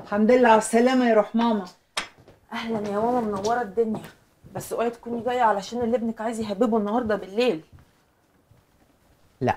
الحمد لله على السلامة يا روح ماما اهلا يا ماما منوره الدنيا بس اوعي تكوني جايه علشان اللي ابنك عايز يهببه النهارده بالليل لا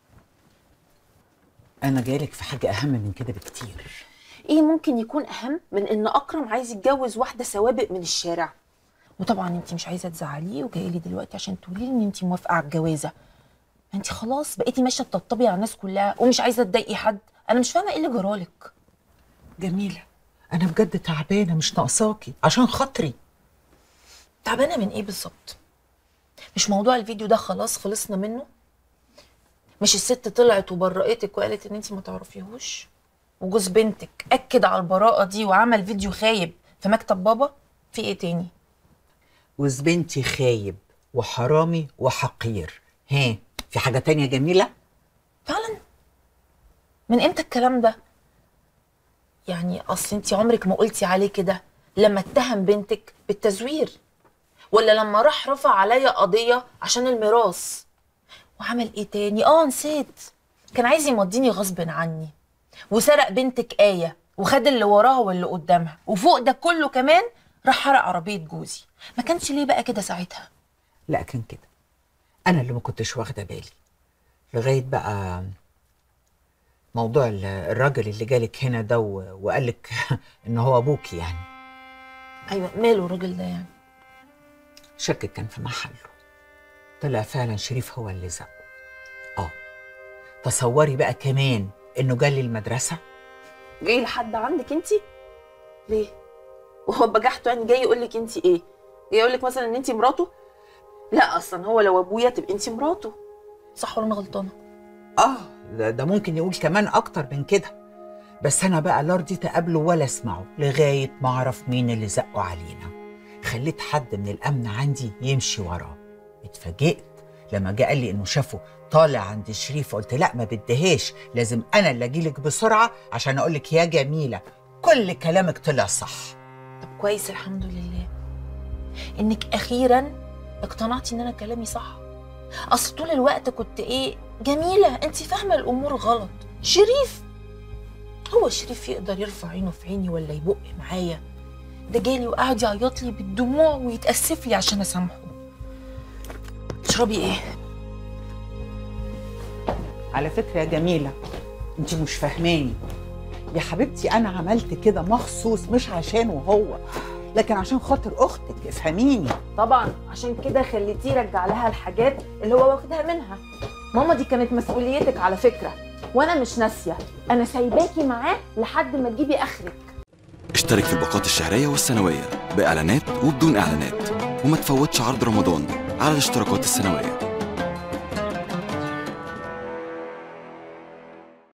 أنا جايلك في حاجة أهم من كده بكتير ايه ممكن يكون اهم من ان اكرم عايز يتجوز واحده سوابق من الشارع وطبعا انت مش عايزه تزعليه وجايه لي دلوقتي عشان تقولي لي ان انت موافقه على الجوازه انت خلاص بقيتي ماشيه تطبطبي على الناس كلها ومش عايزه تضايقي حد انا مش فاهمه ايه اللي جرالك جميلة أنا بجد تعبانة مش ناقصاكي عشان خاطري تعبانه من ايه بالظبط مش موضوع الفيديو ده خلاص خلصنا منه مش الست طلعت وبرأتك وقالت ان انت ما تعرفيهوش وجوز بنتك اكد على البراءه دي وعمل فيديو خايب في مكتب بابا في ايه تاني وز بنتي خايب وحرامي وحقير ها في حاجة تانية جميلة؟ فعلا من امتى الكلام ده يعني اصل انت عمرك ما قلتي عليه كده لما اتهم بنتك بالتزوير ولا لما راح رفع عليا قضيه عشان الميراث وعمل ايه تاني اه نسيت كان عايز يمضيني غصب عني وسرق بنتك آية وخد اللي وراها واللي قدامها وفوق ده كله كمان راح حرق عربية جوزي ما كانش ليه بقى كده ساعتها لا كان كده أنا اللي ما كنتش واخدة بالي لغاية بقى موضوع ال- الراجل اللي جالك هنا ده و- وقالك إن هو أبوكي يعني ايوه ماله الراجل ده يعني شكك كان في محله طلع فعلا شريف هو اللي زقه اه تصوري بقى كمان انه جالي المدرسه جاي لحد عندك انت ليه وهو بجحته يعني جاي يقول لك انت ايه جاي يقول لك مثلا ان انت مراته لا اصلا هو لو ابويا تبقى انت مراته صح ولا انا غلطانه اه ده, ده ممكن يقول كمان اكتر من كده بس انا بقى لا رضيت اقابله ولا اسمعه لغايه ما اعرف مين اللي زقه علينا خليت حد من الامن عندي يمشي وراه اتفاجئت لما جه قال لي انه شافه طالع عند شريف قلت لا ما بديهاش لازم انا اللي اجيلك بسرعه عشان اقول لك يا جميله كل كلامك طلع صح طب كويس الحمد لله انك اخيرا اقتنعتي ان انا كلامي صح اصل طول الوقت كنت ايه جميله انت فاهمه الامور غلط شريف هو شريف يقدر يرفع عينه في عيني ولا يبق معايا ده جالي وقعد يعيط لي بالدموع ويتاسف لي عشان اسامحه تشربي ايه على فكرة يا جميلة انت مش فاهماني يا حبيبتي انا عملت كده مخصوص مش عشانه هو لكن عشان خاطر اختك افهميني طبعا عشان كده خليتيه يرجع لها الحاجات اللي هو واخدها منها ماما دي كانت مسؤوليتك على فكره وانا مش ناسيه انا سايباكي معاه لحد ما تجيبي اخرك اشترك في الباقات الشهرية والسنوية بإعلانات وبدون إعلانات وما تفوتش عرض رمضان على الاشتراكات السنوية